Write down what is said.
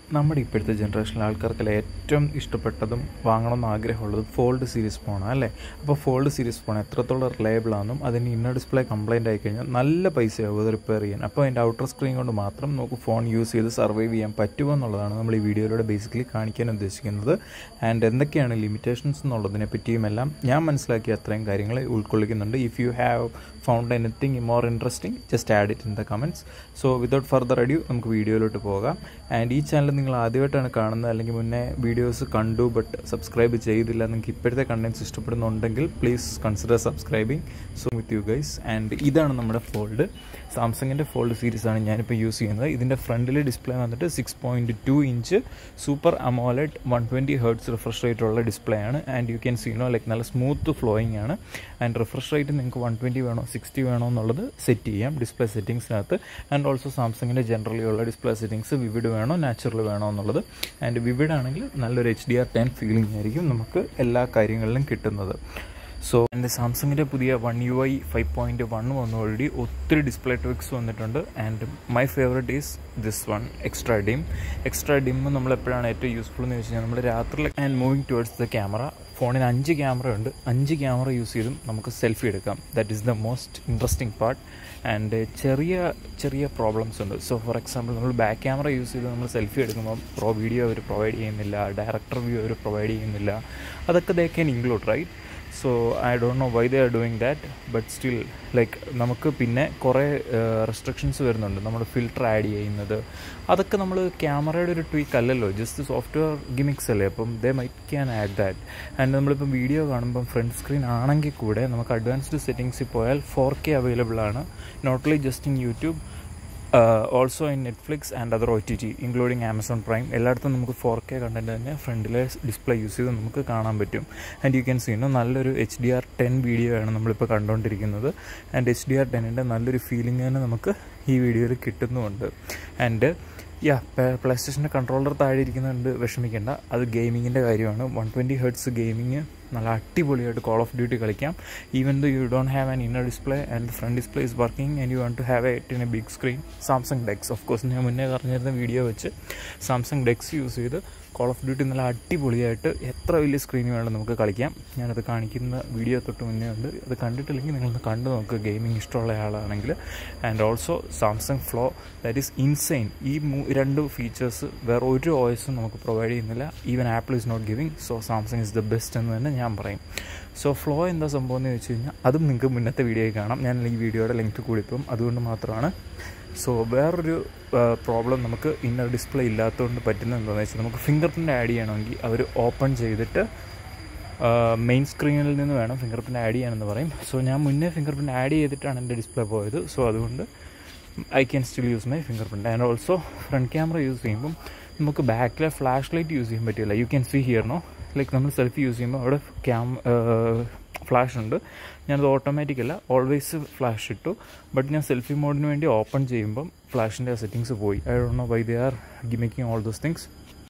നമ്മുടെ ഇപ്പോഴത്തെ ജനറേഷനിലെ ആൾക്കാർക്കെല്ലാം ഏറ്റവും ഇഷ്ടപ്പെട്ടതും വാങ്ങണമെന്ന് ആഗ്രഹമുള്ളതും ഫോൾഡ് സീരീസ് ഫോണാണ് അല്ലേ അപ്പോൾ ഫോൾഡ് സീരീസ് ഫോൺ എത്രത്തോളം റിലയബിൾ ആണെന്നും അതിന് ഇന്നർ ഡിസ്പ്ലേ കംപ്ലൈൻ്റ് ആയി കഴിഞ്ഞാൽ നല്ല പൈസയാകും അത് റിപ്പയർ ചെയ്യാൻ അപ്പോൾ അതിൻ്റെ ഔട്ടർ സ്ക്രീൻ കൊണ്ട് മാത്രം നമുക്ക് ഫോൺ യൂസ് ചെയ്ത് സർവൈവ് ചെയ്യാൻ പറ്റുമോ എന്നുള്ളതാണ് നമ്മൾ ഈ വീഡിയോയിലൂടെ ബേസിക്കലി കാണിക്കാൻ ഉദ്ദേശിക്കുന്നത് ആൻഡ് എന്തൊക്കെയാണ് ലിമിറ്റേഷൻസ് എന്നുള്ളതിനെ പറ്റിയും എല്ലാം ഞാൻ മനസ്സിലാക്കിയ അത്രയും കാര്യങ്ങൾ ഉൾക്കൊള്ളിക്കുന്നുണ്ട് if you have found anything more interesting just add it in the comments so without further adieu നമുക്ക് വീഡിയോയിലോട്ട് പോകാം ആൻഡ് ഈ ചാനൽ നിങ്ങൾ ആദ്യമായിട്ടാണ് കാണുന്നത് അല്ലെങ്കിൽ മുന്നേ വീഡിയോസ് കണ്ടു ബട്ട് സബ്സ്ക്രൈബ് ചെയ്തില്ല നിങ്ങൾക്ക് ഇപ്പോഴത്തെ കണ്ടൻസ് ഇഷ്ടപ്പെടുന്നുണ്ടെങ്കിൽ please consider subscribing so with you guys and ഇതാണ് നമ്മുടെ ഫോൾഡ് സാംസങ്ങിൻ്റെ ഫോൾഡ് സീരീസ് ആണ് ഞാനിപ്പോൾ യൂസ് ചെയ്യുന്നത് ഇതിൻ്റെ ഫ്രണ്ടിൽ ഡിസ്പ്ലേ വന്നിട്ട് six point two inch super AMOLED one twenty hertz refresh rate ഉള്ള ഡിസ്പ്ലേ ആണ് and you can see no like നല്ല സ്മൂത്ത് ഫ്ലോയിങ് ആണ് ആൻഡ് റിഫ്രഷ് റേറ്റ് നിങ്ങൾക്ക് വൺ ട്വൻറ്റി വേണോ സിക്സ്റ്റി വേണോ എന്നുള്ളത് സെറ്റ് ചെയ്യാം ഡിസ്പ്ലേ സെറ്റിങ്സിനകത്ത് ആൻഡ് ഓൾസോ സാംസങ്ങിൻ്റെ ജനറലി ഉള്ള ഡിസ്പ്ലേ സെറ്റിങ്സ് വിവിഡ് വേണോ നാച്ചുറൽ വേണോ എന്നുള്ളത് ആൻഡ് വിവിഡ് ആണെങ്കിൽ നല്ലൊരു H D R ten feeling ആയിരിക്കും നമുക്ക് എല്ലാ കാര്യങ്ങളിലും കിട്ടുന്നത് സോ എൻ്റെ സാംസങ്ങിൻ്റെ പുതിയ One U I five point one വന്നതോടുകൂടി ഒത്തിരി ഡിസ്പ്ലേ ട്രിക്സ് വന്നിട്ടുണ്ട് and my favourite is this one extra dim extra dim നമ്മൾ എപ്പോഴാണ് ഏറ്റവും യൂസ്ഫുൾ എന്ന് വെച്ച് കഴിഞ്ഞാൽ നമ്മൾ രാത്രി and moving towards the camera ഫോണിന് അഞ്ച് ക്യാമറ ഉണ്ട് അഞ്ച് ക്യാമറ യൂസ് ചെയ്തും നമുക്ക് സെൽഫി എടുക്കാം that is the most interesting part and ചെറിയ ചെറിയ പ്രോബ്ലംസ് ഉണ്ട് സോ ഫോർ എക്സാമ്പിൾ നമ്മൾ ബാക്ക് ക്യാമറ യൂസ് ചെയ്ത് നമ്മൾ സെൽഫി എടുക്കുമ്പോൾ പ്രോ വീഡിയോ അവർ പ്രൊവൈഡ് ചെയ്യുന്നില്ല ഡയറക്ടർ വ്യൂ അവർ പ്രൊവൈഡ് ചെയ്യുന്നില്ല അതൊക്കെ they can include right so I don't know why they are doing that but still like നമുക്ക് പിന്നെ കുറേ റെസ്ട്രിക്ഷൻസ് വരുന്നുണ്ട് നമ്മൾ ഫിൽറ്റർ ആഡ് ചെയ്യുന്നത് അതൊക്കെ നമ്മൾ ക്യാമറയുടെ ഒരു ട്വീക്ക് അല്ലല്ലോ ജസ്റ്റ് സോഫ്റ്റ്വെയർ ഗിമിക്സ് അല്ലേ അപ്പം they might can add that and നമ്മളിപ്പം വീഡിയോ കാണുമ്പം ഫ്രണ്ട് സ്ക്രീൻ ആണെങ്കിൽ കൂടെ നമുക്ക് അഡ്വാൻസ്ഡ് സെറ്റിങ്സിൽ പോയാൽ ഫോർ കെ അവൈലബിൾ ആണ് not only just in YouTube also in Netflix and other O T T including Amazon Prime എല്ലായിടത്തും നമുക്ക് ഫോർ കെ കണ്ടൻറ്റ് തന്നെ ഫ്രണ്ടിലെ ഡിസ്പ്ലേ യൂസ് ചെയ്ത് നമുക്ക് കാണാൻ പറ്റും ആൻഡ് യു ക്യാൻ സീനോ നല്ലൊരു H D R ten video ആണ് നമ്മളിപ്പോൾ കണ്ടുകൊണ്ടിരിക്കുന്നത് ആൻഡ് എച്ച് ഡി ആർ ടെന്നിൻ്റെ നല്ലൊരു ഫീലിംഗ് തന്നെ നമുക്ക് ഈ വീഡിയോയിൽ കിട്ടുന്നുമുണ്ട് ആൻഡ് യാ പ്ലേ സ്റ്റേഷൻ്റെ കൺട്രോളർ താഴെ ഇരിക്കുന്നുണ്ട് വിഷമിക്കേണ്ട അത് ഗെയിമിങ്ങിൻ്റെ കാര്യമാണ് വൺ ട്വൻറ്റി ഹേർട്സ് ഗെയിമിങ് നല്ല അടിപൊളിയായിട്ട് കോൾ ഓഫ് ഡ്യൂട്ടി കളിക്കാം even though you don't have an inner display and front display is working and you want to have it in a big screen Samsung DeX of course ഞാൻ മുന്നേ പറഞ്ഞിരുന്ന video വെച്ച് Samsung DeX use ചെയ്ത് Call of Duty നല്ല അടിപൊളിയായിട്ട് എത്ര വലിയ screen വേണം നമുക്ക് കളിക്കാം ഞാനത് കാണിക്കുന്ന വീഡിയോ തൊട്ട് മുന്നേ ഉണ്ട് അത് കണ്ടിട്ടില്ലെങ്കിൽ നിങ്ങളൊന്ന് കണ്ടു നോക്കുക ഗെയിമിംഗ് ഇഷ്ടമുള്ള ആളാണെങ്കിൽ and also Samsung Flow that is insane ഈ രണ്ട് ഫീച്ചേഴ്സ് വേറെ ഒരു ഓയസും നമുക്ക് പ്രൊവൈഡ് ചെയ്യുന്നില്ല even Apple is not giving so Samsung is the best എന്ന് തന്നെ ഞാൻ പറയും സോ ഫ്ലോ എന്താ സംഭവം എന്ന് വെച്ച് കഴിഞ്ഞാൽ അതും നിങ്ങൾക്ക് മുന്നത്തെ വീഡിയോയിൽ കാണാം ഞാൻ ഈ വീഡിയോയുടെ ലെങ്ത് കൂടിപ്പം അതുകൊണ്ട് മാത്രമാണ് സോ വേറൊരു പ്രോബ്ലം നമുക്ക് ഇന്നർ ഡിസ്പ്ലേ ഇല്ലാത്തതുകൊണ്ട് പറ്റുന്നത് എന്താണെന്ന് വെച്ചാൽ നമുക്ക് ഫിംഗർ പ്രിൻ്റ് ആഡ് ചെയ്യണമെങ്കിൽ അവർ ഓപ്പൺ ചെയ്തിട്ട് മെയിൻ സ്ക്രീനിൽ നിന്ന് വേണം ഫിംഗർ പ്രിൻ്റ് ആഡ് ചെയ്യാനെന്ന് പറയും സോ ഞാൻ മുന്നേ ഫിംഗർ പ്രിൻ്റ് ആഡ് ചെയ്തിട്ടാണ് എൻ്റെ ഡിസ്പ്ലേ പോയത് സോ അതുകൊണ്ട് I can still use my fingerprint and also front camera use ചെയ്യുമ്പം നമുക്ക് ബാക്കിലെ ഫ്ലാഷ് ലൈറ്റ് യൂസ് ചെയ്യാൻ പറ്റില്ല you can see here no like നമ്മൾ സെൽഫി യൂസ് ചെയ്യുമ്പോൾ അവിടെ ക്യാം ഫ്ലാഷ് ഉണ്ട് ഞാനത് ഓട്ടോമാറ്റിക് അല്ല ഓൾവേസ് ഫ്ലാഷ് ഇട്ടു ബട്ട് ഞാൻ സെൽഫി മോഡിന് വേണ്ടി ഓപ്പൺ ചെയ്യുമ്പം ഫ്ലാഷിൻ്റെ സെറ്റിങ്സ് പോയി I don't know why they are making all those things